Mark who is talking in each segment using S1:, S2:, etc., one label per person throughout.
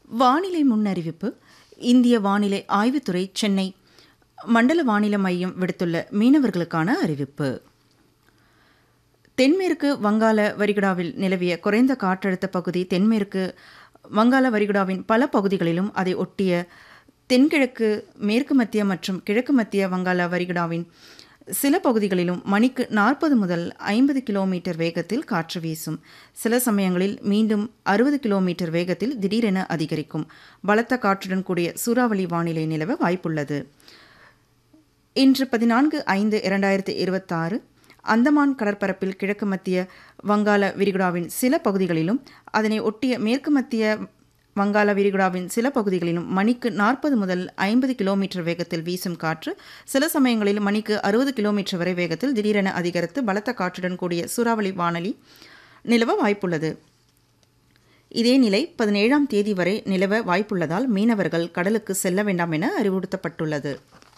S1: வானிலை முன்னறிவிப்பு இந்திய வானிலை ஆய்வுத்துறை சென்னை மண்டல வானிலை மையம் விடுத்துள்ள மீனவர்களுக்கான அறிவிப்பு தென்மேற்கு வங்காள வரிகுடாவில் நிலவிய குறைந்த காற்றழுத்த பகுதி தென்மேற்கு வங்காள வரிகுடாவின் பல பகுதிகளிலும் அதை ஒட்டிய தென்கிழக்கு மேற்கு மத்திய மற்றும் கிழக்கு மத்திய வங்காள வரிகுடாவின் சில பகுதிகளிலும் மணிக்கு நாற்பது முதல் ஐம்பது கிலோமீட்டர் வேகத்தில் காற்று வீசும் சில சமயங்களில் மீண்டும் அறுபது கிலோமீட்டர் வேகத்தில் திடீரென அதிகரிக்கும் பலத்த காற்றுடன் கூடிய சூறாவளி வானிலை நிலவ வாய்ப்புள்ளது இன்று பதினான்கு ஐந்து இரண்டாயிரத்தி இருபத்தாறு அந்தமான் கடற்பரப்பில் கிழக்கு மத்திய வங்காள விரிகுடாவின் சில பகுதிகளிலும் அதனை ஒட்டிய மேற்கு மத்திய வங்காள விரிகுடாவின் சில பகுதிகளிலும் மணிக்கு நாற்பது முதல் ஐம்பது கிலோமீட்டர் வேகத்தில் வீசும் காற்று சில சமயங்களில் மணிக்கு அறுபது கிலோமீட்டர் வரை வேகத்தில் திடீரென அதிகரித்து பலத்த காற்றுடன் கூடிய சூறாவளி வானொலி நிலவ வாய்ப்புள்ளது இதே நிலை பதினேழாம் தேதி வரை நிலவ வாய்ப்புள்ளதால் மீனவர்கள் கடலுக்கு செல்ல வேண்டாம் என அறிவுறுத்தப்பட்டுள்ளது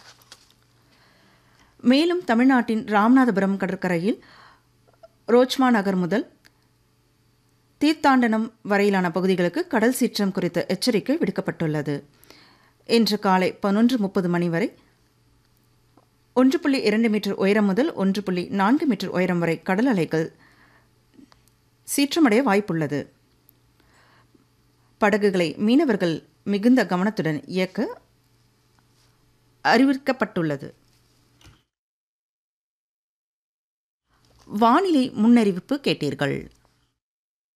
S1: மேலும் தமிழ்நாட்டின் ராமநாதபுரம் கடற்கரையில் ரோச்மா நகர் முதல் தீர்த்தாண்டனம் வரையிலான பகுதிகளுக்கு கடல் சீற்றம் குறித்த எச்சரிக்கை விடுக்கப்பட்டுள்ளது இன்று காலை பதினொன்று முப்பது மணி வரை ஒன்று புள்ளி இரண்டு மீட்டர் உயரம் முதல் ஒன்று புள்ளி நான்கு மீட்டர் உயரம் வரை கடல் அலைகள் சீற்றமடைய வாய்ப்புள்ளது படகுகளை மீனவர்கள் மிகுந்த கவனத்துடன் இயக்க அறிவிக்கப்பட்டுள்ளது வானிலை முன்னறிவிப்பு கேட்டீர்கள்